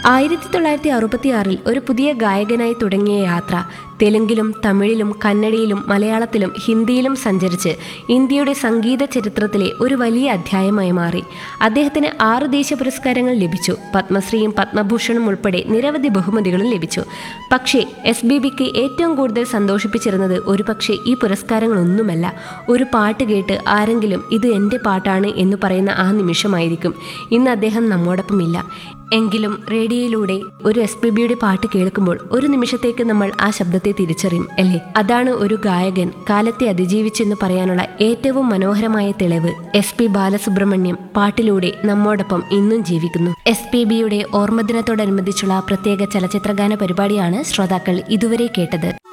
ആയിരത്തി തൊള്ളായിരത്തി അറുപത്തിയാറിൽ ഒരു പുതിയ ഗായകനായി തുടങ്ങിയ യാത്ര തെലുങ്കിലും തമിഴിലും കന്നഡയിലും മലയാളത്തിലും ഹിന്ദിയിലും സഞ്ചരിച്ച് ഇന്ത്യയുടെ സംഗീത ചരിത്രത്തിലെ ഒരു വലിയ അധ്യായമായി മാറി അദ്ദേഹത്തിന് ആറ് ദേശീയ പുരസ്കാരങ്ങൾ ലഭിച്ചു പത്മശ്രീയും പത്മഭൂഷണും ഉൾപ്പെടെ നിരവധി ബഹുമതികളും ലഭിച്ചു പക്ഷേ എസ് ബി ബിക്ക് ഏറ്റവും കൂടുതൽ സന്തോഷിപ്പിച്ചിരുന്നത് ഒരുപക്ഷെ ഈ പുരസ്കാരങ്ങളൊന്നുമല്ല ഒരു പാട്ട് കേട്ട് ആരെങ്കിലും ഇത് എൻ്റെ പാട്ടാണ് എന്ന് പറയുന്ന ആ നിമിഷമായിരിക്കും ഇന്ന് അദ്ദേഹം നമ്മോടൊപ്പമില്ല എങ്കിലും റേഡിയോയിലൂടെ ഒരു എസ് പി ബിയുടെ പാട്ട് കേൾക്കുമ്പോൾ ഒരു നിമിഷത്തേക്ക് നമ്മൾ ആ ശബ്ദത്തെ തിരിച്ചറിയും അല്ലേ അതാണ് ഒരു ഗായകൻ കാലത്തെ അതിജീവിച്ചെന്ന് പറയാനുള്ള ഏറ്റവും മനോഹരമായ തെളിവ് എസ് പി ബാലസുബ്രഹ്മണ്യം പാട്ടിലൂടെ നമ്മോടൊപ്പം ഇന്നും ജീവിക്കുന്നു എസ് പി ബിയുടെ ഓർമ്മദിനത്തോടനുബന്ധിച്ചുള്ള പ്രത്യേക ചലച്ചിത്രഗാന പരിപാടിയാണ് ശ്രോതാക്കൾ ഇതുവരെ കേട്ടത്